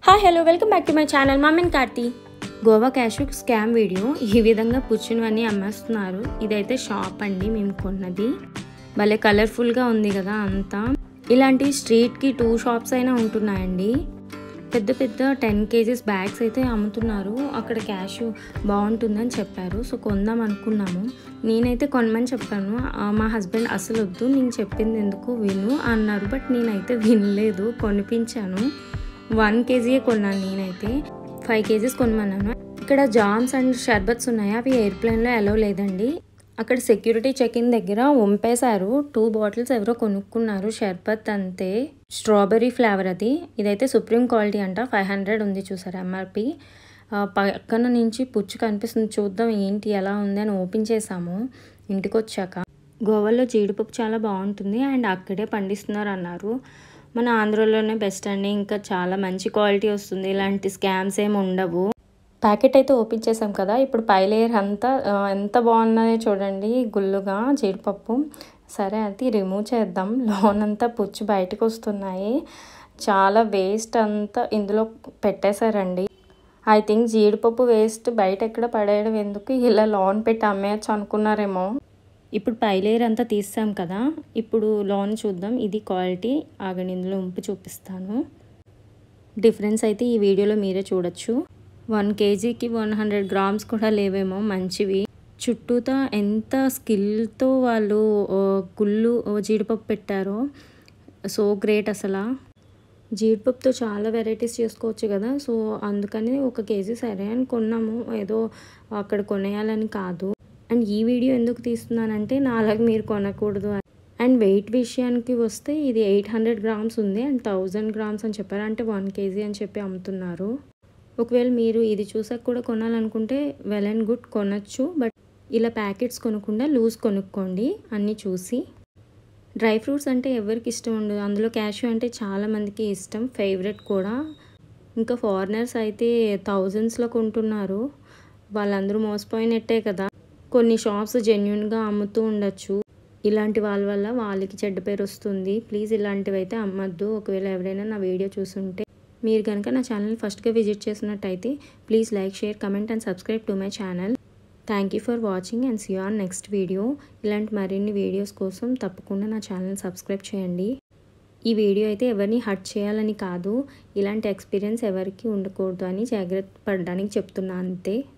hi hello welcome back to my channel మమ్మీన్ Karthi Goa cash scam video ఈ విధంగా పుచ్చినవన్నీ అమ్మేస్తున్నారు ఇదైతే షాప్ అండి మేము కొన్నది భలే కలర్ఫుల్గా ఉంది కదా అంతా ఇలాంటి స్ట్రీట్కి టూ షాప్స్ అయినా ఉంటున్నాయండి పెద్ద పెద్ద టెన్ కేజీస్ బ్యాగ్స్ అయితే అమ్ముతున్నారు అక్కడ క్యాష్ బాగుంటుందని చెప్పారు సో కొందాం అనుకున్నాము నేనైతే కొనమని చెప్పాను ఆ, మా హస్బెండ్ అసలు వద్దు నేను చెప్పింది ఎందుకు విను అన్నారు బట్ నేనైతే వినలేదు కొనిపించాను వన్ కేజీయే కొన్నాను నేనైతే ఫైవ్ కేజీస్ కొనమన్నాను ఇక్కడ జామ్స్ అండ్ షర్బత్స్ ఉన్నాయి అవి ఎయిర్ప్లేన్లో అలౌ లేదండి అక్కడ సెక్యూరిటీ చెక్ ఇన్ దగ్గర వంపేశారు టూ బాటిల్స్ ఎవరో కొనుక్కున్నారు షర్బత్ అంతే స్ట్రాబెర్రీ ఫ్లేవర్ అది ఇదైతే సుప్రీం క్వాలిటీ అంట ఫైవ్ హండ్రెడ్ ఉంది చూసారు ఎంఆర్పి పక్కన నుంచి పుచ్చు కనిపిస్తుంది చూద్దాం ఏంటి ఎలా ఉంది అని ఓపెన్ చేసాము ఇంటికి వచ్చాక గోవాలో జీడిపప్పు చాలా బాగుంటుంది అండ్ అక్కడే పండిస్తున్నారు అన్నారు మన ఆంధ్రలోనే బెస్ట్ అండి ఇంకా చాలా మంచి క్వాలిటీ వస్తుంది ఇలాంటి స్కామ్స్ ఏమి ఉండవు ప్యాకెట్ అయితే ఓపెన్ చేసాం కదా ఇప్పుడు పై లేయర్ అంతా ఆ, ఎంత బాగున్నాయో చూడండి గుల్లుగా జీడిపప్పు సరే అది రిమూవ్ చేద్దాం లోన్ అంతా పుచ్చు బయటకు వస్తున్నాయి చాలా వేస్ట్ అంతా ఇందులో పెట్టేశారండి ఐ థింక్ జీడిపప్పు వేస్ట్ బయట ఎక్కడ పడేయడం ఎందుకు ఇలా లోన్ పెట్టి అమ్మేయచ్చు అనుకున్నారేమో ఇప్పుడు పై లేయర్ అంతా తీసాం కదా ఇప్పుడు లోన్ చూద్దాం ఇది క్వాలిటీ ఆగండి ఇందులో ఉంపు చూపిస్తాను డిఫరెన్స్ అయితే ఈ వీడియోలో మీరే చూడొచ్చు వన్ కేజీకి వన్ హండ్రెడ్ గ్రామ్స్ కూడా లేవేమో మంచివి చుట్టూతా ఎంత స్కిల్తో వాళ్ళు ఆ, గుళ్ళు ఆ, జీడిపప్పు పెట్టారో సో గ్రేట్ అసలు జీడిపప్పుతో చాలా వెరైటీస్ చేసుకోవచ్చు కదా సో అందుకని ఒక కేజీ సరే అని కొన్నాము ఏదో అక్కడ కొనేయాలని కాదు అండ్ ఈ వీడియో ఎందుకు తీస్తున్నానంటే నాలాగా మీరు కొనకూడదు అని అండ్ వెయిట్ విషయానికి వస్తే ఇది ఎయిట్ హండ్రెడ్ గ్రామ్స్ ఉంది అండ్ థౌజండ్ గ్రామ్స్ అని చెప్పారు అంటే వన్ కేజీ అని చెప్పి అమ్ముతున్నారు ఒకవేళ మీరు ఇది చూసాక కూడా కొనాలనుకుంటే వెల్ అండ్ గుడ్ కొనచ్చు బట్ ఇలా ప్యాకెట్స్ కొనకుండా లూజ్ కొనుక్కోండి అన్నీ చూసి డ్రై ఫ్రూట్స్ అంటే ఎవరికి ఇష్టం ఉండదు అందులో క్యాష్యూ అంటే చాలా మందికి ఇష్టం ఫేవరెట్ కూడా ఇంకా ఫారినర్స్ అయితే థౌజండ్స్లో కొంటున్నారు వాళ్ళందరూ మోసపోయినట్టే కదా కొన్ని షాప్స్ జెన్యున్గా అమ్ముతూ ఉండొచ్చు ఇలాంటి వాళ్ళ వల్ల వాళ్ళకి చెడ్డ పేరు వస్తుంది ప్లీజ్ ఇలాంటివి అయితే అమ్మద్దు ఒకవేళ ఎవరైనా నా వీడియో చూసుంటే మీరు కనుక నా ఛానల్ ఫస్ట్గా విజిట్ చేసినట్టయితే please like share comment and subscribe to my channel thank you for watching and see on next video ఇలాంటి మరిన్ని వీడియోస్ కోసం తప్పకుండా నా ఛానల్ సబ్స్క్రైబ్ చేయండి ఈ వీడియో అయితే ఎవరిని హర్ట్ చేయాలని కాదు ఇలాంటి ఎక్స్పీరియన్స్ ఎవరికి ఉండకూడదు అని జాగ్రత్త పడడానికి చెప్తున్నా అంతే